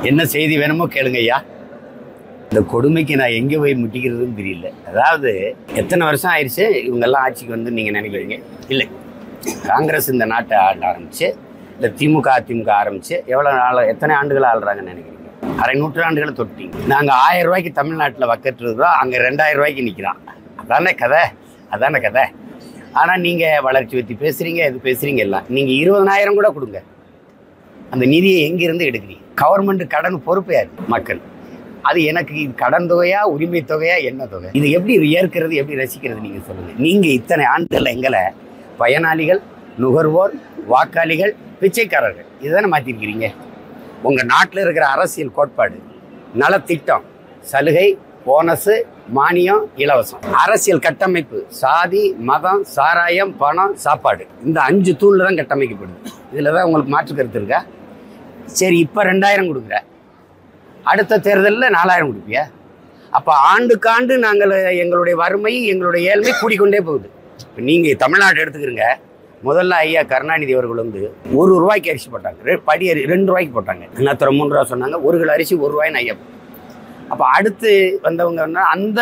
என்ன செய்தி வேணுமோ கேளுங்க ஐயா இந்த கொடுமைக்கு நான் எங்கே போய் முட்டிக்கிறதுன்னு தெரியல அதாவது எத்தனை வருஷம் ஆயிடுச்சு இவங்கெல்லாம் ஆட்சிக்கு வந்து நீங்கள் நினைக்கிறீங்க இல்லை காங்கிரஸ் இந்த நாட்டை ஆண்ட ஆரம்பிச்சு இந்த திமுக அதிமுக ஆரம்பிச்சு எவ்வளோ நாள் எத்தனை ஆண்டுகள் ஆள்றாங்கன்னு நினைக்கிறீங்க அரை நூற்றாண்டுகளை தொட்டிங்க நாங்கள் ஆயிரம் ரூபாய்க்கு தமிழ்நாட்டில் வக்கட்டு இருக்கிறோம் அங்கே ரெண்டாயிரம் ரூபாய்க்கு நிற்கிறான் அதானே கதை அதானே கதை ஆனால் நீங்கள் வளர்ச்சி பற்றி பேசுகிறீங்க இது பேசுகிறீங்க எல்லாம் நீங்கள் இருபதனாயிரம் கூட கொடுங்க அந்த நிதியை எங்கிருந்து எடுக்கிறீங்க கவர்மெண்ட் கடன் பொறுப்பு யாரு மக்கள் அது எனக்கு இது கடன் தொகையா உரிமை தொகையா என்ன தொகை இது எப்படி ஏற்கிறது எப்படி ரசிக்கிறது நீங்க சொல்லுங்க நீங்க இத்தனை ஆண்டுகள் எங்களை பயனாளிகள் நுகர்வோர் வாக்காளிகள் பிச்சைக்காரர்கள் இதுதானே மாத்திருக்கிறீங்க உங்க நாட்டில் இருக்கிற அரசியல் கோட்பாடு நலத்திட்டம் சலுகை போனஸு மானியம் இலவசம் அரசியல் கட்டமைப்பு சாதி மதம் சாராயம் பணம் சாப்பாடு இந்த அஞ்சு தூண்ல தான் கட்டமைக்கப்படுது இதில் தான் உங்களுக்கு மாற்று கருத்து இருக்கா சரி இப்போ ரெண்டாயிரம் கொடுக்குற அடுத்த தேர்தலில் நாலாயிரம் கொடுப்பியா அப்போ ஆண்டுக்காண்டு நாங்கள் எங்களுடைய வறுமை எங்களுடைய ஏழ்மை கூடிக்கொண்டே போகுது இப்போ நீங்கள் தமிழ்நாடு எடுத்துக்கிறங்க முதல்ல ஐயா கருணாநிதி அவர்கள் வந்து ஒரு ரூபாய்க்கு அரிசி போட்டாங்க ரெ- படி அரி ரெண்டு ரூபாய்க்கு போட்டாங்க இன்னத்தரம் மூணு ரூபா சொன்னாங்க ஒரு கிலோ அரிசி ஒரு ரூபாய்னு ஐயா அப்போ அடுத்து வந்தவங்க வந்து அந்த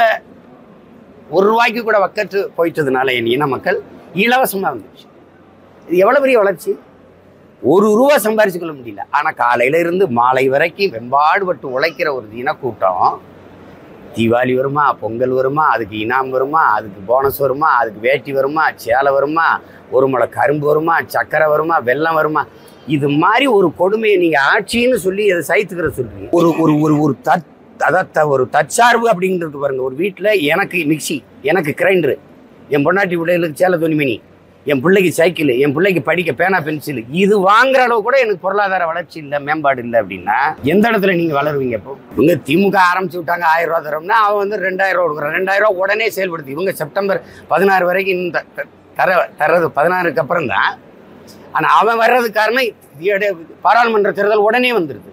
ஒரு ரூபாய்க்கு கூட வக்கற்று போயிட்டதுனால என் இன மக்கள் இலவசமாக வந்துச்சு இது எவ்வளோ பெரிய வளர்ச்சி ஒரு ரூபா சம்பாரிச்சுக்கொள்ள முடியல ஆனால் காலையில இருந்து மாலை வரைக்கும் வெம்பாடுபட்டு உழைக்கிற ஒரு இனக்கூட்டம் தீபாவளி வருமா பொங்கல் வருமா அதுக்கு இனாம் வருமா அதுக்கு போனஸ் வருமா அதுக்கு வேட்டி வருமா சேலை வருமா ஒரு முளை கரும்பு வருமா சக்கரை வருமா வெல்லம் வருமா இது மாதிரி ஒரு கொடுமையை நீங்கள் ஆட்சின்னு சொல்லி அதை சைத்துக்கிற சொல்றீங்க ஒரு ஒரு ஒரு ஒரு தத் அதாவது த- ஒரு தற்சார்பு அப்படின்றது பாருங்க ஒரு வீட்டில் எனக்கு மிக்ஸி எனக்கு கிரைண்டரு என் பொண்டாட்டி பிள்ளைகளுக்கு சேலை துணிமணி என் பிள்ளைக்கு சைக்கிள் என் பிள்ளைக்கு படிக்க பேனா பென்சில் இது வாங்குற அளவு கூட எனக்கு பொருளாதார வளர்ச்சி இல்லை மேம்பாடு இல்லை அப்படின்னா எந்த இடத்துல நீங்க வளருவீங்க இப்போ இவங்க திமுக ஆரம்பிச்சு விட்டாங்க ஆயிரம் ரூபா தரோம்னா அவன் வந்து ரெண்டாயிரம் ரூபா கொடுக்குறான் ரெண்டாயிரம் ரூபா உடனே செயல்படுத்தி இவங்க செப்டம்பர் பதினாறு வரைக்கும் இந்த த- தர தர்றது பதினாறுக்கு அப்புறம் தான் ஆனால் அவன் வர்றதுக்கு காரணம் இட- பாராளுமன்ற தேர்தல் உடனே வந்துடுது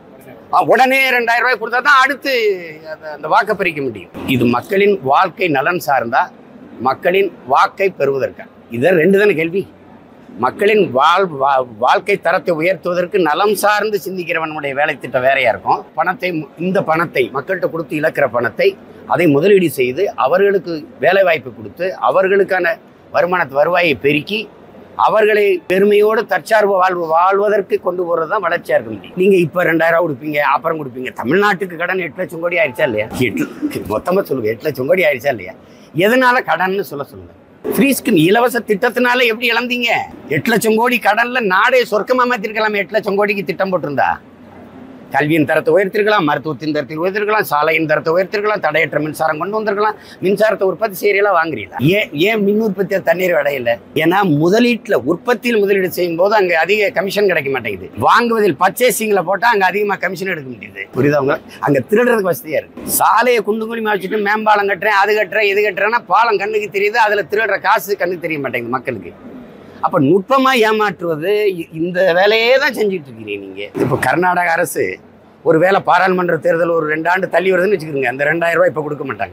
ஆ, உடனே ரெண்டாயிரம் ரூபாய் கொடுத்தா தான் அடுத்து அத- அந்த வாக்கை பறிக்க முடியும் இது மக்களின் வாழ்க்கை நலன் சார்ந்தா மக்களின் வாக்கை பெறுவதற்கா இதை ரெண்டு தானே கேள்வி மக்களின் வாழ் வா- வாழ்க்கை தரத்தை உயர்த்துவதற்கு நலம் சார்ந்து சிந்திக்கிறவனுடைய வேலை திட்டம் வேறையா இருக்கும் பணத்தை மு- இந்த பணத்தை மக்கள்கிட்ட கொடுத்து இழக்கிற பணத்தை அதை முதலீடு செய்து அவர்களுக்கு வேலை வாய்ப்பு கொடுத்து அவர்களுக்கான வருமானத்து வருவாயை பெருக்கி அவர்களை பெருமையோடு தற்சார்பு வாழ்வு வாழ்வதற்கு கொண்டு போறது தான் வளர்ச்சியா இருக்க முடியும் நீங்க இப்ப ரெண்டாயிரம் ரூபாய் கொடுப்பீங்க அப்புறம் கொடுப்பீங்க தமிழ்நாட்டுக்கு கடன் எட்டு லட்சம் கோடி ஆயிடுச்சா இல்லையா எட்டு மொத்தமா சொல்லுங்க எட்டு லட்சம் கோடி ஆயிடுச்சா இல்லையா எதனால கடன்னு சொல்ல சொல்லுங்க ஃப்ரீ ஸ்கீம் இலவச திட்டத்தினால எப்படி இழந்தீங்க எட்டு லட்சம் கோடி கடன்ல நாடே சொர்க்கமா மாத்திருக்கலாம் எட்டு லட்சம் கோடிக்கு திட்டம் போட்டிருந்தா கல்வியின் தரத்தை உயர்த்திருக்கலாம் மருத்துவத்தின் தரத்தை உயர்த்திருக்கலாம் சாலையின் தரத்தை உயர்த்திருக்கலாம் தடையற்ற மின்சாரம் கொண்டு வந்திருக்கலாம் மின்சாரத்தை உற்பத்தி செய்யறீங்களா வாங்குறீங்களா ஏன் ஏன் மின் உற்பத்தியை தண்ணீர் அடையல ஏன்னா முதலீட்டுல உற்பத்தியில் முதலீடு செய்யும் போது அங்க அதிக கமிஷன் கிடைக்க மாட்டேங்குது வாங்குவதில் பர்ச்சேசிங்ல போட்டா அங்க அதிகமா கமிஷன் எடுக்க முடியுது புரியுதா உங்களுக்கு அங்க திருடுறதுக்கு வசதியா இருக்கு சாலையை குண்டு குடிமா வச்சுட்டு மேம்பாலம் கட்டுறேன் அது கட்டுறேன் இது கட்டுறேன்னா பாலம் கண்ணுக்கு தெரியுது அதுல திருடுற காசு கண்ணுக்கு தெரிய மாட்டேங்குது மக்களுக்கு அப்ப நுட்பமா ஏமாற்றுவது இ- இந்த வேலையே தான் செஞ்சுட்டு இருக்கிறீங்க நீங்க இப்போ கர்நாடக அரசு ஒரு வேளை பாராளுமன்ற தேர்தல் ஒரு ரெண்டு ஆண்டு தள்ளி வருதுன்னு வச்சுக்கோங்க அந்த ரெண்டாயிரம் ரூபாய் இப்ப கொடுக்க மாட்டாங்க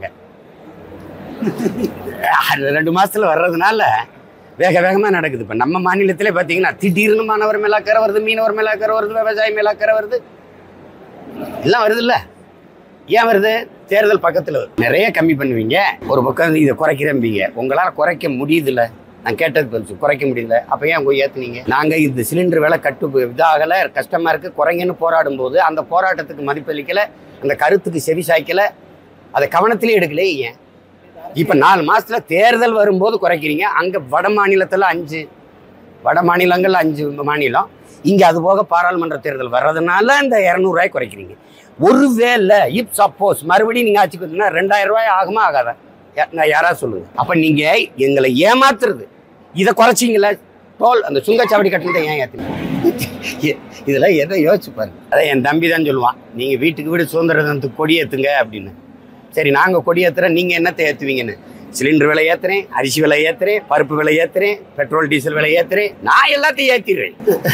அது ரெண்டு மாசத்துல வர்றதுனால வேக வேகமா நடக்குது இப்ப நம்ம மாநிலத்திலே பாத்தீங்கன்னா திடீர்னு மாணவர் மேல அக்கறை வருது மீனவர் மேல அக்கறை வருது விவசாயி மேல அக்கறை வருது எல்லாம் வருது இல்ல ஏன் வருது தேர்தல் பக்கத்துல வருது. நிறைய கம்மி பண்ணுவீங்க ஒரு பக்கம் இதை குறைக்கிறம்பீங்க உங்களால குறைக்க முடியுதுல்ல நான் கேட்டது பெருசு குறைக்க முடியல அப்ப ஏன் போய் ஏத்துனீங்க நாங்க இந்த சிலிண்டர் விலை கட்டு இதாகல கஷ்டமா இருக்கு குறைங்கன்னு போராடும் போது அந்த போராட்டத்துக்கு மதிப்பளிக்கல அந்த கருத்துக்கு செவி சாய்க்கல அதை கவனத்திலே எடுக்கலே ஏன் இப்ப நாலு மாசத்துல தேர்தல் வரும்போது குறைக்கிறீங்க அங்க வட மாநிலத்துல அஞ்சு வட மாநிலங்கள்ல அஞ்சு மாநிலம் இங்க அது போக பாராளுமன்ற தேர்தல் வர்றதுனால இந்த இரநூறுவாய் குறைக்கிறீங்க ஒருவேளை இப் சப்போஸ் மறுபடியும் நீங்க ஆட்சிக்கு வந்தீங்கன்னா ரெண்டாயிரம் ரூபாய் ஆகுமா ஆகாதா யா- நான் யாராவது சொல்லுங்க அப்ப நீங்க எங்களை ஏமாத்துறது இதை குறைச்சிங்களா டோல் அந்த சுங்கச்சாவடி கட்டணத்தை ஏன் ஏத்துங்க இதெல்லாம் எதை யோசிச்சு பாருங்க அதான் என் தம்பி தான் சொல்லுவான் நீங்க வீட்டுக்கு வீடு சுதந்திர தினத்துக்கு கொடி ஏத்துங்க அப்படின்னு சரி நாங்க கொடி ஏத்துறோம் நீங்க என்னத்தை ஏத்துவீங்கன்னு சிலிண்டர் விலை ஏத்துறேன் அரிசி விலை ஏத்துறேன் பருப்பு விலை ஏத்துறேன் பெட்ரோல் டீசல் விலை ஏத்துறேன் நான் எல்லாத்தையும் ஏத்திடுவேன்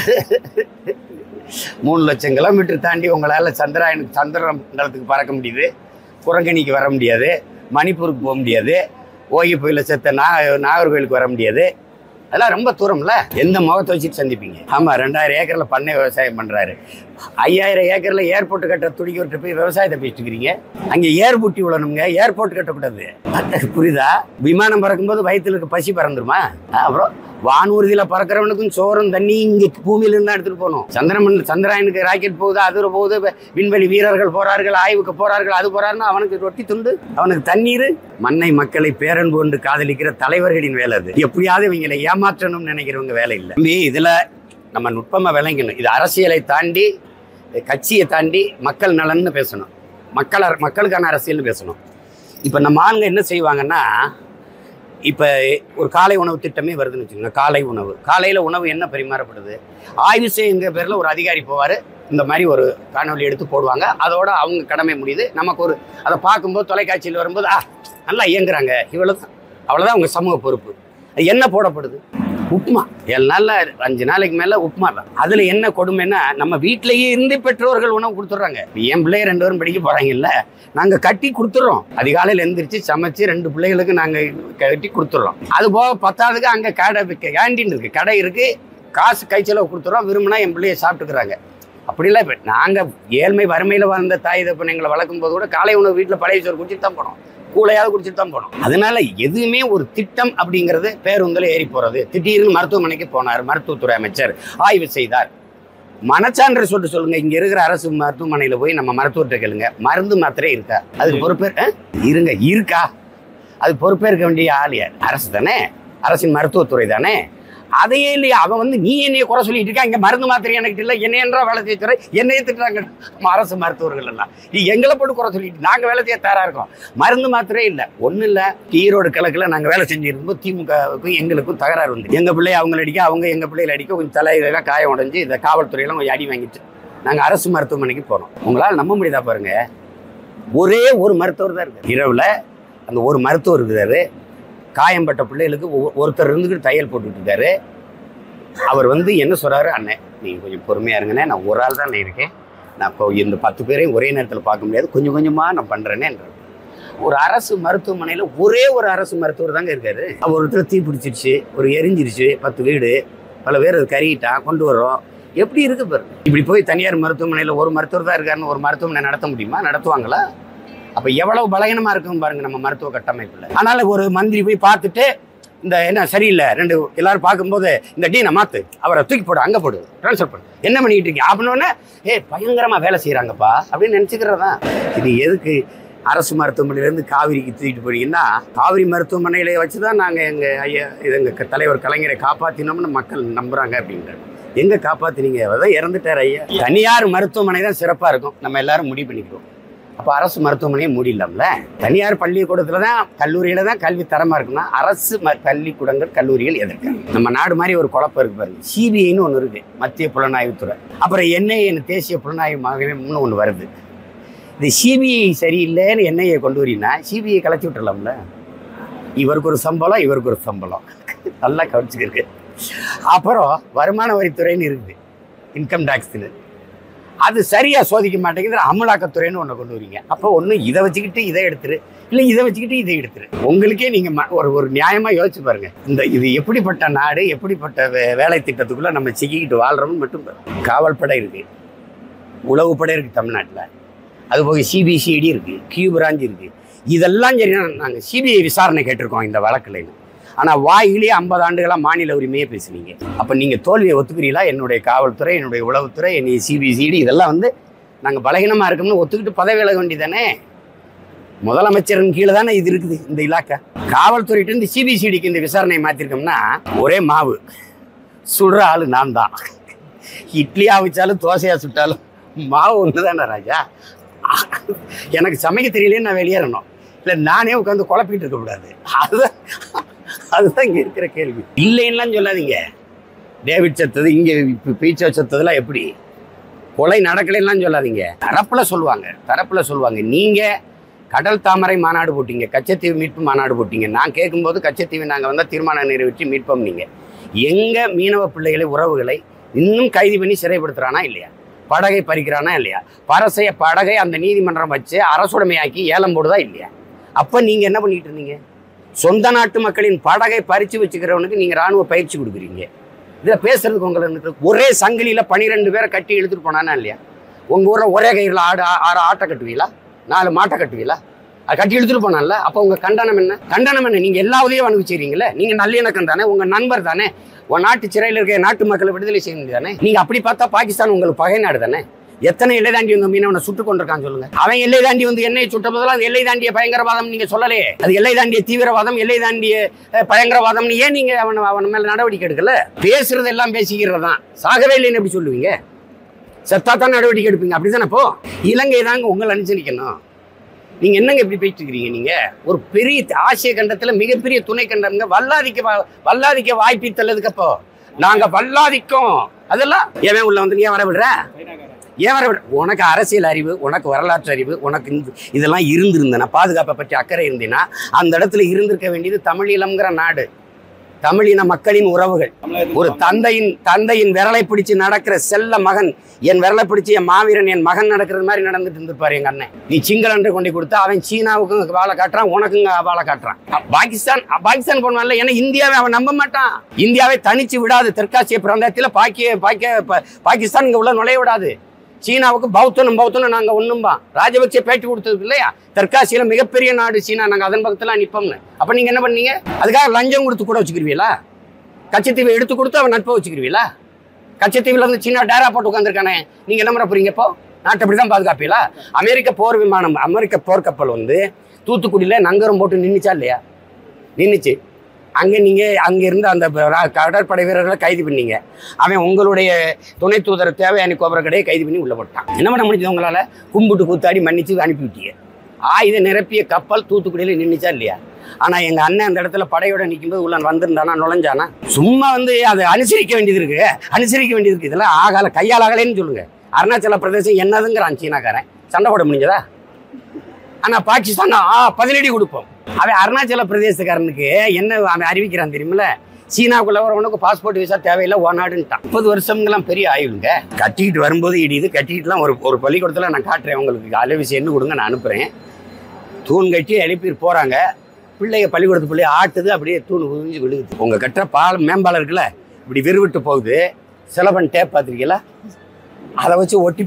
மூணு லட்சம் கிலோமீட்டர் தாண்டி உங்களால் சந்திராயனுக்கு சந்திர மண்டலத்துக்கு பறக்க முடியுது குரங்கணிக்கு வர முடியாது மணிப்பூருக்கு போக முடியாது ஓகி புயல செத்த நா நாகர்கோயிலுக்கு வர முடியாது அதெல்லாம் ரொம்ப தூரம்ல எந்த முகத்தை வச்சுட்டு சந்திப்பீங்க ஆமா ரெண்டாயிரம் ஏக்கர்ல பண்ணை விவசாயம் பண்றாரு ஐயாயிரம் ஏக்கர்ல ஏர்போர்ட் கட்ட துடிக்கிட்டு போய் விவசாயத்தை பேசிட்டு இருக்கிறீங்க அங்க ஏர்புட்டி விழணுங்க ஏர்போர்ட் கட்டக்கூடாது அது புரியுதா விமானம் பறக்கும்போது வயித்துல இருக்க பசி பறந்துருமா அப்புறம் வானூர்தியில பறக்கிறவனுக்கும் சோறும் தண்ணி இங்க பூமியில இருந்தா எடுத்துட்டு போகணும் சந்திரமன் சந்திராயனுக்கு ராக்கெட் போகுது அது போகுது வி- விண்வெளி வீரர்கள் போறார்கள் ஆய்வுக்கு போறார்கள் அது போறாருன்னா அவனுக்கு ரொட்டி துண்டு அவனுக்கு தண்ணீர் மண்ணை மக்களை பேரன்பு கொண்டு காதலிக்கிற தலைவர்களின் வேலை அது எப்படியாவது இவங்களை ஏமாற்றணும்னு நினைக்கிறவங்க வேலை இல்லை தம்பி, இதுல நம்ம நுட்பமா விளங்கணும் இது அரசியலை தாண்டி கட்சியை தாண்டி மக்கள் நலன்னு பேசணும் மக்கள் அர- மக்களுக்கான அரசியல்னு பேசணும் இப்போ நம்ம ஆளுங்க என்ன செய்வாங்கன்னா இப்போ ஒரு காலை உணவு திட்டமே வருதுன்னு வச்சுக்கோங்க காலை உணவு காலையில் உணவு என்ன பரிமாறப்படுது ஆய்வு செய்யுங்கிற பேரில் ஒரு அதிகாரி போவார் இந்த மாதிரி ஒரு காணொளி எடுத்து போடுவாங்க அதோட அவங்க கடமை முடியுது நமக்கு ஒரு அதை பார்க்கும்போது தொலைக்காட்சியில் வரும்போது ஆ நல்லா இயங்குறாங்க இவ்வளோ தான் அவ்வளோதான் அவங்க சமூக பொறுப்பு அது என்ன போடப்படுது உப்புமா ஏழு நாளில் அஞ்சு நாளைக்கு மேலே உப்புமா தான் அதில் என்ன கொடுமைன்னா நம்ம வீட்டிலேயே இருந்து பெற்றோர்கள் உணவு கொடுத்துட்றாங்க என் பிள்ளைய ரெண்டு பேரும் படிக்க போகிறாங்கல்ல நாங்கள் கட்டி கொடுத்துட்றோம் அதிகாலையில் எந்திரிச்சு சமைச்சு ரெண்டு பிள்ளைகளுக்கு நாங்கள் கட்டி கொடுத்துட்றோம் அது போக பத்தாவதுக்கு அங்கே கடை கேண்டீன் இருக்குது கடை இருக்குது காசு கை செலவு கொடுத்துறோம் விரும்பினா என் பிள்ளைய சாப்பிட்டுக்கிறாங்க அப்படிலாம் இப்போ நாங்கள் ஏழ்மை வறுமையில் வாழ்ந்த தாய் தப்பன் எங்களை வளர்க்கும் போது கூட காலை உணவு வீட்டில் பழைய சோறு குடிச்சிட்டு தான் போனோம் கூலையாவது குடிச்சிட்டு தான் போனோம் அதனால எதுவுமே ஒரு திட்டம் அப்படிங்கிறது பேருந்தில் ஏறி போகிறது திடீர்னு மருத்துவமனைக்கு போனார் மருத்துவத்துறை அமைச்சர் ஆய்வு செய்தார் மனச்சான்று சொல்லிட்டு சொல்லுங்க இங்க இருக்கிற அரசு மருத்துவமனையில போய் நம்ம மருத்துவர்கிட்ட கேளுங்க மருந்து மாத்திரை இருக்கா அதுக்கு பொறுப்பேற் ஆ? இருங்க இருக்கா அது பொறுப்பேற்க வேண்டிய ஆள் யார் அரசு தானே அரசின் மருத்துவத்துறை தானே அதையே இல்லையா அவன் வந்து நீ என்னைய குறை சொல்லிட்டு இருக்கா இங்க மருந்து மாத்திரை எனக்கு இல்லை என்ன என்றா வேலை செய்ய என்னையே திட்டுறாங்க நம்ம அரசு மருத்துவர்கள் எல்லாம் நீ எங்களை போட்டு குறை சொல்லிட்டு நாங்க வேலை செய்ய தயாரா இருக்கோம் மருந்து மாத்திரை இல்லை ஒன்றும் இல்லை ஈரோடு கிழக்குல நாங்க வேலை செஞ்சிருக்கும்போது திமுகவுக்கும் எங்களுக்கும் தகராறு வந்து எங்க பிள்ளைய அவங்கள அடிக்க அவங்க எங்க பிள்ளைகளை அடிக்க கொஞ்சம் தலையிலாம் காயம் உடைஞ்சு இந்த காவல்துறையெல்லாம் கொஞ்சம் அடி வாங்கிட்டு நாங்க அரசு மருத்துவமனைக்கு போனோம் உங்களால் நம்ப முடியுதா பாருங்க ஒரே ஒரு மருத்துவர் தான் இருக்காரு இரவுல அந்த ஒரு மருத்துவர் இருக்கிறாரு காயம்பட்ட பிள்ளைகளுக்கு ஒ- ஒருத்தர் இருந்துக்கிட்டு தையல் போட்டுட்டு இருக்காரு அவர் வந்து என்ன சொல்றாரு அண்ணே நீங்க கொஞ்சம் பொறுமையா இருங்கண்ணே நான் ஒரு ஆள் தான் இருக்கேன் நான் இப்போ இந்த பத்து பேரையும் ஒரே நேரத்தில் பார்க்க முடியாது கொஞ்சம் கொஞ்சமா நான் பண்றேனேன்றார் ஒரு அரசு மருத்துவமனையில் ஒரே ஒரு அரசு மருத்துவர் தாங்க இருக்காரு அவர் ஒருத்தர் தீ பிடிச்சிருச்சு ஒரு எரிஞ்சிருச்சு பத்து வீடு பல பேர் அது கருகிட்டான் கொண்டு வர்றோம் எப்படி இருக்கு பாரு இப்படி போய் தனியார் மருத்துவமனையில் ஒரு மருத்துவர் தான் இருக்காருன்னு ஒரு மருத்துவமனை நடத்த முடியுமா நடத்துவாங்களா அப்ப எவ்வளவு பலகீனமா இருக்கும் பாருங்க நம்ம மருத்துவ கட்டமைப்புல அதனால ஒரு மந்திரி போய் பார்த்துட்டு இந்த என்ன சரியில்லை ரெண்டு எல்லாரும் பார்க்கும்போது இந்த டீனை மாத்து அவரை தூக்கி போடு அங்க போடு ட்ரான்ஸ்ஃபர் பண்ணு என்ன பண்ணிட்டு இருக்கீங்க அப்படின்னோடனே ஏ பயங்கரமா வேலை செய்யறாங்கப்பா அப்படின்னு நினைச்சுக்கிறதா இது எதுக்கு அரசு மருத்துவமனையிலேருந்து காவிரிக்கு தூக்கிட்டு போறீங்கன்னா காவிரி மருத்துவமனையில வச்சு தான் நாங்கள் எங்கள் ஐயா இது எங்கள் தலைவர் கலைஞரை காப்பாற்றினோம்னு மக்கள் நம்புறாங்க அப்படின்றாங்க எங்க காப்பாத்தினீங்க அதான் இறந்துட்டார் ஐயா தனியார் மருத்துவமனை தான் சிறப்பாக இருக்கும் நம்ம எல்லாரும் முடிவு பண்ணிக்கிறோம் அப்போ அரசு மருத்துவமனையை மூடிடலாம்ல தனியார் பள்ளிக்கூடத்தில் தான் கல்லூரியில் தான் கல்வி தரமாக இருக்குன்னா அரசு ம பள்ளிக்கூடங்கள் கல்லூரிகள் எதிர்க்காங்க நம்ம நாடு மாதிரி ஒரு குழப்பம் இருக்கு பாருங்க சிபிஐன்னு ஒன்று இருக்கு மத்திய புலனாய்வுத்துறை அப்புறம் என்ஐஏ தேசிய புலனாய்வு மையம்னு ஒன்று வருது இந்த சிபிஐ சரியில்லைன்னு என்ஐஏ கொண்டு வரீங்கன்னா சிபிஐ கலைச்சி விட்டுறலாம்ல இவருக்கு ஒரு சம்பளம் இவருக்கு ஒரு சம்பளம் நல்லா கவனிச்சுக்கிருக்கு அப்புறம் வருமான வரித்துறைன்னு இருக்குது இன்கம் டேக்ஸ்னு அது சரியா சோதிக்க மாட்டேங்குது அமலாக்கத்துறைன்னு ஒன்று கொண்டு வரீங்க அப்போ ஒன்று இதை வச்சுக்கிட்டு இதை எடுத்துரு இல்லை இதை வச்சுக்கிட்டு இதை எடுத்துரு உங்களுக்கே நீங்கள் ம- ஒரு ஒரு நியாயமாக யோசிச்சு பாருங்க இந்த இது எப்படிப்பட்ட நாடு எப்படிப்பட்ட வே வேலை திட்டத்துக்குள்ளே நம்ம சிக்கிக்கிட்டு வாழ்கிறோம்னு மட்டும் பாருங்க. காவல்படை இருக்கு உளவுப்படை இருக்கு தமிழ்நாட்டில் அதுபோக சிபிசிஐடி இருக்கு கியூ பிரான்ச் இருக்கு இதெல்லாம் சரி நாங்கள் சிபிஐ விசாரணை கேட்டிருக்கோம் இந்த வழக்குல ஆனால் வாயிலே ஐம்பது ஆண்டுகளாக மாநில உரிமையே பேசுனீங்க அப்போ நீங்கள் தோல்வியை ஒத்துக்கிறீங்களா என்னுடைய காவல்துறை என்னுடைய உளவுத்துறை என்னுடைய சிபிசிஐடி இதெல்லாம் வந்து நாங்கள் பலகீனமாக இருக்கோம்னு ஒத்துக்கிட்டு பதவி விலக வேண்டியதானே முதலமைச்சரின் கீழே தானே இது இருக்குது இந்த இலாக்கா காவல்துறையிட்டு இந்த சிபிசிடிக்கு இந்த விசாரணையை மாற்றிருக்கோம்னா ஒரே மாவு சுடுற ஆளு நான் தான் இட்லியா வச்சாலும் தோசையா சுட்டாலும் மாவு ஒன்று தானே ராஜா எனக்கு சமைக்க தெரியலையே நான் வெளியேறணும் இல்லை நானே உட்காந்து குழப்பிட்டு இருக்கக்கூடாது அதுதான் அதுதான் இங்கே இருக்கிற கேள்வி இல்லைன்னுலாம் சொல்லாதீங்க டேவிட் செத்தது இங்கே பீச்சா செத்ததெல்லாம் எப்படி கொலை நடக்கலைன்னுலாம் சொல்லாதீங்க தரப்பில் சொல்லுவாங்க தரப்பில் சொல்லுவாங்க நீங்கள் கடல் தாமரை மாநாடு போட்டீங்க கச்சத்தீவு மீட்பு மாநாடு போட்டீங்க நான் கேட்கும்போது கச்சத்தீவு நாங்கள் வந்தால் தீர்மானம் நிறைவேற்றி மீட்போம் நீங்கள் எங்கள் மீனவ பிள்ளைகளை உறவுகளை இன்னும் கைது பண்ணி சிறைப்படுத்துறானா இல்லையா படகை பறிக்கிறானா இல்லையா பரசைய படகை அந்த நீதிமன்றம் வச்சு அரசுடைமையாக்கி ஏலம் போடுதா இல்லையா அப்போ நீங்கள் என்ன பண்ணிட்டு இருந்தீங்க சொந்த நாட்டு மக்களின் படகை பறித்து வச்சுக்கிறவனுக்கு நீங்கள் ராணுவ பயிற்சி கொடுக்குறீங்க இதில் பேசுறதுக்கு உங்களுக்கு ஒரே சங்கிலியில் பன்னிரெண்டு பேரை கட்டி இழுத்துட்டு போனானா இல்லையா உங்கள் ஊரில் ஒரே கயிறில் ஆடு ஆ- ஆறு ஆட்டை கட்டுவீங்களா நாலு மாட்டை கட்டுவீங்களா அது கட்டி இழுத்துட்டு போனான்ல அப்போ உங்கள் கண்டனம் என்ன கண்டனம் என்ன நீங்கள் எல்லா உதவியும் அனுப்பிச்சிடுறீங்களே நீங்கள் நல்லிணக்கம் தானே உங்கள் நண்பர் தானே உன் நாட்டு சிறையில் இருக்க நாட்டு மக்களை விடுதலை செய்ய வேண்டியது தானே நீங்கள் அப்படி பார்த்தா பாகிஸ்தான் உங்களுக்கு பகை நாடு தானே எத்தனை எல்லை தாண்டி வந்த மீனவனை சுட்டு கொண்டிருக்கான்னு சொல்லுங்க அவன் எல்லை தாண்டி வந்து என்னை சுட்ட போதெல்லாம் அது எல்லை தாண்டிய பயங்கரவாதம் நீங்க சொல்லலையே அது எல்லை தாண்டிய தீவிரவாதம் எல்லை தாண்டிய அஹ், பயங்கரவாதம் ஏன் நீங்க அவன் அவன் மேல நடவடிக்கை எடுக்கல பேசுறது எல்லாம் பேசிக்கிறது தான் சாகவே இல்லைன்னு எப்படி சொல்லுவீங்க செத்தா தான் நடவடிக்கை எடுப்பீங்க அப்படிதானே இப்போ இலங்கை தாங்க உங்களை அனுசரிக்கணும் நீங்க என்னங்க இப்படி போயிட்டு இருக்கிறீங்க நீங்க ஒரு பெரிய ஆசிய கண்டத்துல மிகப்பெரிய துணை கண்டம்ங்க வல்லாதிக்க வா- வல்லாதிக்க வாய்ப்பித்தல்லதுக்கு அப்போ நாங்க வல்லாதிக்கோம் அதெல்லாம் ஏன் உள்ள வந்து நீ ஏன் வர விடுற ஏன் வர விட உனக்கு அரசியல் அறிவு உனக்கு வரலாற்று அறிவு உனக்கு இந்த இதெல்லாம் இருந்திருந்தனா பாதுகாப்பை பற்றி அக்கறை இருந்தீன்னா அந்த இடத்துல இருந்திருக்க வேண்டியது தமிழீழம்ங்கிற நாடு தமிழின மக்களின் உறவுகள் ஒரு தந்தையின் தந்தையின் விரலை பிடிச்சு நடக்கிற செல்ல மகன் என் விரலை பிடிச்சு என் மாவீரன் என் மகன் நடக்கிறது மாதிரி நடந்துட்டு இருந்திருப்பாரு எங்க அண்ணன் நீ சிங்களன்று கொண்டு கொடுத்தா அவன் சீனாவுக்கும் வாழை காட்டுறான் உனக்கும் வாழை காட்டுறான் அ- பாகிஸ்தான் அ- பாகிஸ்தான் போனால ஏன்னா இந்தியாவை அவன் நம்ப மாட்டான் இந்தியாவை தனிச்சு விடாது தெற்காசிய பிராந்தியத்தில் பாக்கிய பாக்கிய பா- பாகிஸ்தான் இங்க உள்ள நுழைய விடாது சீனாவுக்கு பௌத்தனும் பௌத்தனும் நாங்க ஒண்ணும்பா ராஜபக்சே பேட்டி கொடுத்தது இல்லையா தெற்காசியில மிகப்பெரிய நாடு சீனா நாங்க அதன் பக்கத்துல நிப்போம்னு அப்ப நீங்க என்ன பண்ணீங்க அதுக்காக லஞ்சம் கொடுத்து கூட வச்சுக்கிருவீங்களா கச்சத்தீவை எடுத்து கொடுத்து அவன் நட்பை வச்சுக்கிருவீங்களா கச்சத்தீவுல இருந்து சீனா டேரா போட்டு உட்காந்துருக்கானே நீங்க என்ன பண்ண போறீங்க இப்போ நாட்டை அப்படி தான் பாதுகாப்பீங்களா அமெரிக்க போர் விமானம் அமெரிக்க போர்க்கப்பல் வந்து தூத்துக்குடியில நங்கரம் போட்டு நின்னுச்சா இல்லையா நின்னுச்சு அங்கே நீங்கள் அங்கே இருந்த அந்த ப- ரா- கடற்படை வீரர்களை கைது பண்ணீங்க அவன் உங்களுடைய துணை தூதர் தேவையான கோபுர கடையை கைது பண்ணி உள்ள போட்டான் என்ன பண்ண முடிஞ்சது உங்களால் கும்பிட்டு கூத்தாடி மன்னிச்சு அனுப்பி விட்டீங்க ஆயுத நிரப்பிய கப்பல் தூத்துக்குடியில் நின்றுச்சா இல்லையா ஆனால் எங்கள் அண்ணன் அந்த இடத்துல படையோட நிற்கும்போது உள்ள வந்திருந்தானா நுழைஞ்சானா சும்மா வந்து அதை அனுசரிக்க வேண்டியது இருக்கு அனுசரிக்க வேண்டியது இருக்கு இதெல்லாம் ஆகால கையால் ஆகலைன்னு சொல்லுங்க அருணாச்சல பிரதேசம் என்னதுங்கிறான் சீனாக்காரன் சண்டை போட முடிஞ்சதா ஆனா பாகிஸ்தான் ஆ பதிலடி கொடுப்போம் அவன் அருணாச்சல பிரதேசக்காரனுக்கு என்ன அவன் அறிவிக்கிறான் தெரியுமில்ல சீனாவுக்குள்ள வரவனுக்கு பாஸ்போர்ட் விசா தேவையில்லை ஓநாடுன்ட்டான் முப்பது வருஷம்லாம் பெரிய ஆயுளுங்க கட்டிக்கிட்டு வரும்போது இடியுது கட்டிக்கிட்டுலாம் ஒரு ஒரு பள்ளிக்கூடத்தில் நான் காட்டுறேன் உங்களுக்கு அலைவசி என்ன கொடுங்க நான் அனுப்புகிறேன் தூண் கட்டி எழுப்பி போகிறாங்க பிள்ளைங்க பள்ளிக்கூடத்து பிள்ளைய ஆட்டுது அப்படியே தூண் உறிஞ்சு விழுகுது உங்கள் கட்டுற பாலம் மேம்பாலம் இருக்குல்ல இப்படி விரிவிட்டு போகுது சிலபன் டேப் பார்த்துருக்கீங்களா அதை வச்சு ஒட்டி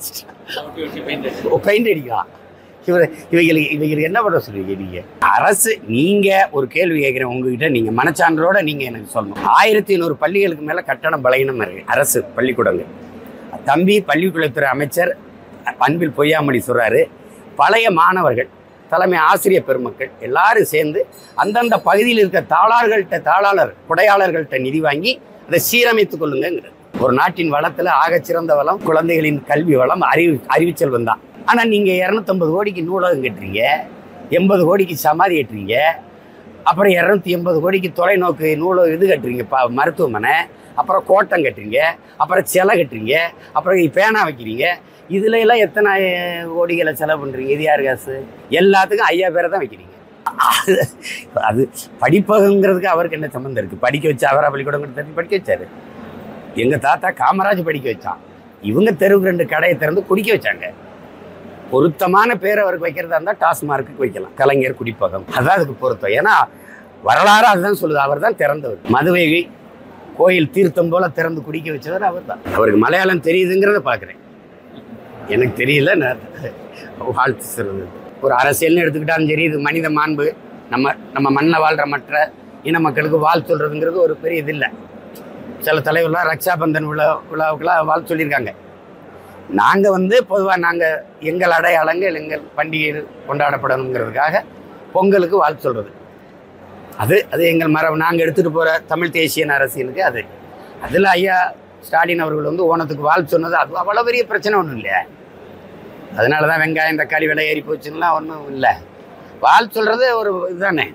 பெயிண்ட் அடிக்கலாம் இவர் இவைகளுக்கு இவைகளுக்கு என்ன பண்ண சொல்றீங்க நீங்க அரசு நீங்க ஒரு கேள்வி கேட்கிறேன் உங்ககிட்ட நீங்க மனச்சான்றோட நீங்க எனக்கு சொல்லணும் ஆயிரத்தி ஐநூறு பள்ளிகளுக்கு மேல கட்டணம் பலகீனம் இருக்கு அரசு பள்ளிக்கூடங்கள் தம்பி பள்ளிக்கூடத்துறை அமைச்சர் அன்பில் பொய்யாமணி சொல்றாரு பழைய மாணவர்கள் தலைமை ஆசிரியர் பெருமக்கள் எல்லாரும் சேர்ந்து அந்தந்த பகுதியில் இருக்க தாளாளர்கள்ட்ட தாளாளர் கொடையாளர்கள்ட்ட நிதி வாங்கி அதை சீரமைத்துக் கொள்ளுங்கிறது ஒரு நாட்டின் வளத்துல ஆகச்சிறந்த வளம் குழந்தைகளின் கல்வி வளம் அறிவு அறிவுச்செல்வம் தான் ஆனா நீங்க இரநூத்தம்பது கோடிக்கு நூலகம் கட்டுறீங்க எண்பது கோடிக்கு சமாதி கட்டுறீங்க அப்புறம் இரநூத்தி எண்பது கோடிக்கு தொலைநோக்கு நூலகம் இது கட்டுறீங்க பா மருத்துவமனை அப்புறம் கோட்டம் கட்டுறீங்க அப்புறம் சிலை கட்டுறீங்க அப்புறம் பேனா வைக்கிறீங்க இதுல எல்லாம் எத்தனை கோடிகளை செலவு பண்றீங்க இது யார் காசு எல்லாத்துக்கும் ஐயா பேரை தான் வைக்கிறீங்க அது- அது படிப்பகங்கிறதுக்கு அவருக்கு என்ன சம்மந்தம் இருக்கு படிக்க வச்சு அவரா பள்ளிக்கூடம் கொடுத்து படிக்க வச்சாரு எங்க தாத்தா காமராஜ் படிக்க வச்சான் இவங்க தெருவுக்கு ரெண்டு கடையை திறந்து குடிக்க வச்சாங்க பொருத்தமான பேர் அவருக்கு வைக்கிறதா இருந்தால் டாஸ்மார்க்கு வைக்கலாம் கலைஞர் குடிப்பகம் அதான் அதுக்கு பொருத்தம் ஏன்னா வரலாறு அதுதான் சொல்லுது அவர் தான் திறந்தவர் மதுவை கோயில் தீர்த்தம் போல திறந்து குடிக்க வச்சவர் அவர் தான் அவருக்கு மலையாளம் தெரியுதுங்கிறத பார்க்குறேன் எனக்கு தெரியல நான் வாழ்த்து சொல்றது ஒரு அரசியல்னு எடுத்துக்கிட்டாலும் சரி இது மனித மாண்பு நம்ம நம்ம மண்ணில் வாழ்கிற மற்ற இன மக்களுக்கு வாழ் சொல்கிறதுங்கிறது ஒரு பெரிய இது இல்லை சில தலைவர்லாம் ரக்ஷாபந்தன் விழா விழாவுக்கெல்லாம் வாழ்த்து சொல்லியிருக்காங்க நாங்கள் வந்து பொதுவாக நாங்கள் எங்கள் அடையாளங்கள் எங்கள் பண்டிகைகள் கொண்டாடப்படணுங்கிறதுக்காக பொங்கலுக்கு வாழ்த்து சொல்கிறது அது அது எங்கள் மரபு நாங்கள் எடுத்துகிட்டு போகிற தமிழ் தேசிய அரசியலுக்கு அது அதில் ஐயா ஸ்டாலின் அவர்கள் வந்து ஓணத்துக்கு வாழ்த்து சொன்னது அது அவ்வளோ பெரிய பிரச்சனை ஒன்றும் இல்லையா அதனால தான் வெங்காயம் தக்காளி விலை ஏறி போச்சுன்னா ஒன்றும் இல்லை வாழ்த்து சொல்கிறது ஒரு இதுதானே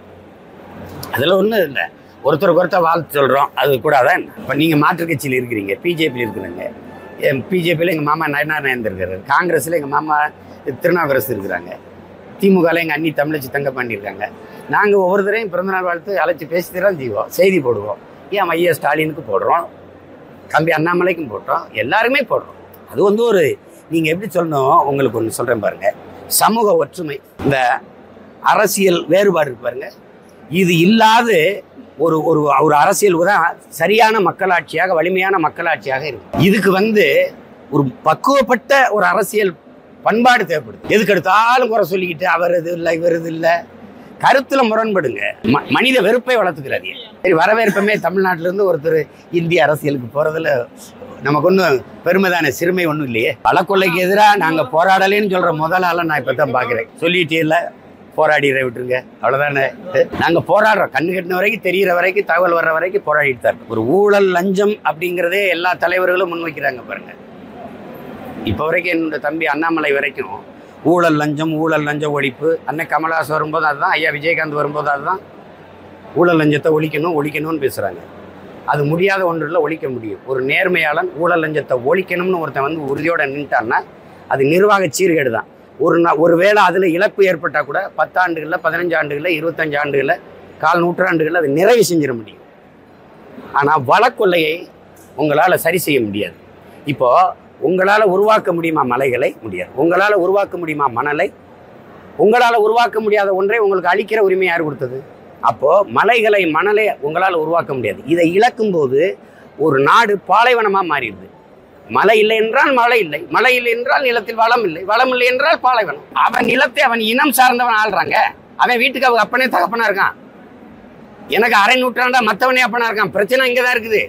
அதில் ஒன்றும் இல்லை ஒருத்தருக்கு ஒருத்தர் வாழ்த்து சொல்கிறோம் அது கூடாதான் இப்போ நீங்கள் மாற்றுக் கட்சியில் இருக்கிறீங்க பிஜேபியில் இருக்கிறீங்க பிஜேபியில் எங்கள் மாமா நயனார் இருக்காரு காங்கிரஸில் எங்கள் மாமா திருநாவுக்கரசு இருக்கிறாங்க திமுகவில் எங்கள் அண்ணி தமிழச்சி தங்கப்பாண்டி இருக்காங்க நாங்கள் ஒவ்வொரு தரையும் பிறந்தநாள் வாழ்த்து அழைச்சி பேசிட்டு தான் செய்வோம் செய்தி போடுவோம் ஏன் ஐயா ஸ்டாலினுக்கு போடுறோம் தம்பி அண்ணாமலைக்கும் போட்டோம் எல்லாருமே போடுறோம் அது வந்து ஒரு நீங்கள் எப்படி சொல்லணும் உங்களுக்கு ஒன்று சொல்கிறேன் பாருங்க சமூக ஒற்றுமை இந்த அரசியல் வேறுபாடு இருக்கு பாருங்க இது இல்லாத ஒரு ஒரு ஒரு அரசியல் தான் சரியான மக்களாட்சியாக வலிமையான மக்களாட்சியாக இருக்கும் இதுக்கு வந்து ஒரு பக்குவப்பட்ட ஒரு அரசியல் பண்பாடு தேவைப்படுது எதுக்கு எடுத்தாலும் குறை சொல்லிக்கிட்டு அவர் இது இல்லை இவர் இது இல்லை கருத்துல முரண்படுங்க ம- மனித வெறுப்பை வளர்த்துக்கிறாதீங்க சரி வரவேற்பமே தமிழ்நாட்டுல இருந்து ஒருத்தர் இந்திய அரசியலுக்கு போறதுல நமக்கு ஒன்றும் பெருமை தானே சிறுமை ஒன்றும் இல்லையே பலக்கொள்ளைக்கு எதிராக நாங்கள் போராடலைன்னு சொல்ற முதல் ஆளை நான் இப்போ தான் பார்க்குறேன் சொல்லிட்டே இல்லை போராடிட விட்டுருங்க அவ்வளோதானே நாங்கள் போராடுறோம் கண்ணு கட்டின வரைக்கும் தெரியிற வரைக்கும் தகவல் வர்ற வரைக்கும் போராடிட்டு தான் இருக்கோம். ஒரு ஊழல் லஞ்சம் அப்படிங்கிறதே எல்லா தலைவர்களும் முன்வைக்கிறாங்க பாருங்க இப்போ வரைக்கும் என்னோட தம்பி அண்ணாமலை வரைக்கும் ஊழல் லஞ்சம் ஊழல் லஞ்ச ஒழிப்பு அன்னை கமலஹாசன் வரும்போது அதுதான் ஐயா விஜயகாந்த் வரும்போது அதுதான் ஊழல் லஞ்சத்தை ஒழிக்கணும் ஒழிக்கணும்னு பேசுகிறாங்க அது முடியாத ஒன்றில் ஒழிக்க முடியும் ஒரு நேர்மையாளன் ஊழல் லஞ்சத்தை ஒழிக்கணும்னு ஒருத்தன் வந்து உறுதியோட நின்ட்டான்னா அது நிர்வாக சீர்கேடு தான் ஒரு நா ஒரு வேளை அதில் இழப்பு ஏற்பட்டால் கூட பத்தாண்டுகளில் பதினஞ்சு ஆண்டுகளில் இருபத்தஞ்சு ஆண்டுகளில் கால் நூற்றாண்டுகளில் அது நிறைவு செஞ்சிட முடியும் ஆனால் வழக்கொள்ளையை உங்களால் சரி செய்ய முடியாது இப்போ உங்களால் உருவாக்க முடியுமா மலைகளை முடியாது உங்களால் உருவாக்க முடியுமா மணலை உங்களால் உருவாக்க முடியாத ஒன்றை உங்களுக்கு அழிக்கிற உரிமை யார் கொடுத்தது அப்போ மலைகளை மணலை உங்களால் உருவாக்க முடியாது இதை இழக்கும்போது ஒரு நாடு பாலைவனமாக மாறிடுது மழை இல்லை என்றால் மழை இல்லை மழை இல்லை என்றால் நிலத்தில் வளம் இல்லை வளம் இல்லை என்றால் பாலைவனம் அவன் நிலத்தை அவன் இனம் சார்ந்தவன் ஆள்றாங்க அவன் வீட்டுக்கு அவங்க அப்பனே தகப்பனா இருக்கான் எனக்கு அரை நூற்றாண்டா மற்றவனே அப்பனா இருக்கான் பிரச்சனை இங்கே தான் இருக்குது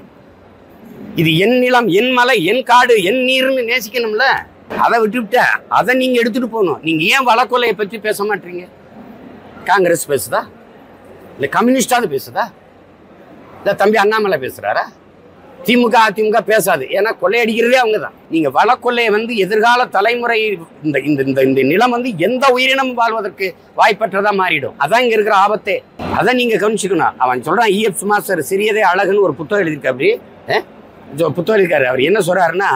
இது என் நிலம் என் மலை என் காடு என் நீர்னு நேசிக்கணும்ல அதை விட்டுவிட்ட அதை நீங்க எடுத்துட்டு போகணும் நீங்க ஏன் வழக்கொலையை பற்றி பேச மாட்டீங்க காங்கிரஸ் பேசுதா இல்ல கம்யூனிஸ்டாவது பேசுதா இல்ல தம்பி அண்ணாமலை பேசுறாரா திமுக அதிமுக பேசாது ஏன்னா கொள்ளையடிக்கிறதே அவங்க தான் நீங்க வழக்கொள்ளையை வந்து எதிர்கால தலைமுறை இந்த இந்த இந்த இந்த நிலம் வந்து எந்த உயிரினம் வாழ்வதற்கு வாய்ப்பற்றதா மாறிடும் அதான் இங்க இருக்கிற ஆபத்தே அதை நீங்க கவனிச்சுக்கணும் அவன் சொல்றான் இஎஃப் சுமாசர் சிறியதே அழகுன்னு ஒரு புத்தகம் எழுதியிருக்க அப்படி புத்தகம் எழுதியிருக்காரு அவர் என்ன சொல்றாருன்னா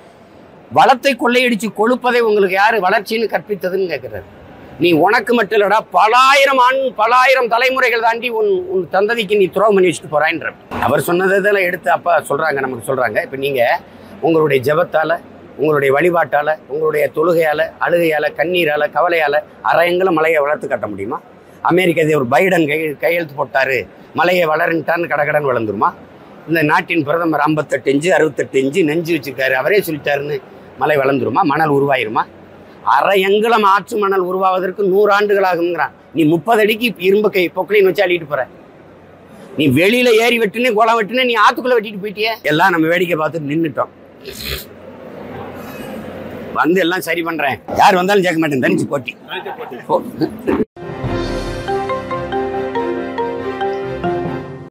வளத்தை கொள்ளையடிச்சு கொழுப்பதை உங்களுக்கு யாரு வளர்ச்சின்னு கற்பித்ததுன்னு கேட்கிறாரு நீ உனக்கு மட்டும் இல்லடா பலாயிரம் ஆண் பலாயிரம் தலைமுறைகள் தாண்டி உன் உன் தந்ததிக்கு நீ துரோகம் பண்ணி வச்சுட்டு போறான்ற அவர் சொன்னதெல்லாம் எடுத்து அப்பா சொல்றாங்க நமக்கு சொல்றாங்க இப்போ நீங்க உங்களுடைய ஜெபத்தால உங்களுடைய வழிபாட்டால உங்களுடைய தொழுகையால அழுகையால கண்ணீரால கவலையால அரையங்களும் மலையை வளர்த்து கட்ட முடியுமா அமெரிக்க அதிபர் பைடன் கை கையெழுத்து போட்டாரு மலையை வளருன்ட்டான்னு கடகடன் வளர்ந்துருமா இந்த நாட்டின் பிரதமர் ஐம்பத்தெட்டு இஞ்சு அறுபத்தெட்டு இஞ்சு நெஞ்சு வச்சிருக்காரு அவரே சொல்லிட்டாருன்னு மலை வளர்ந்துருமா மணல் உருவாயிருமா அரை எங்குளம் ஆற்று மணல் உருவாவதற்கு நூறு ஆண்டுகள் ஆகுங்கிறான் நீ முப்பது அடிக்கு இரும்பு கை பொக்கலைன்னு வச்சு அள்ளிட்டு போற நீ வெளியில ஏறி வெட்டுனே குளம் வெட்டுனே நீ ஆத்துக்குள்ள வெட்டிட்டு போயிட்டியே எல்லாம் நம்ம வேடிக்கை பார்த்துட்டு நின்னுட்டோம் வந்து எல்லாம் சரி பண்றேன் யார் வந்தாலும் கேட்க மாட்டேன் தனிச்சு போட்டி போ.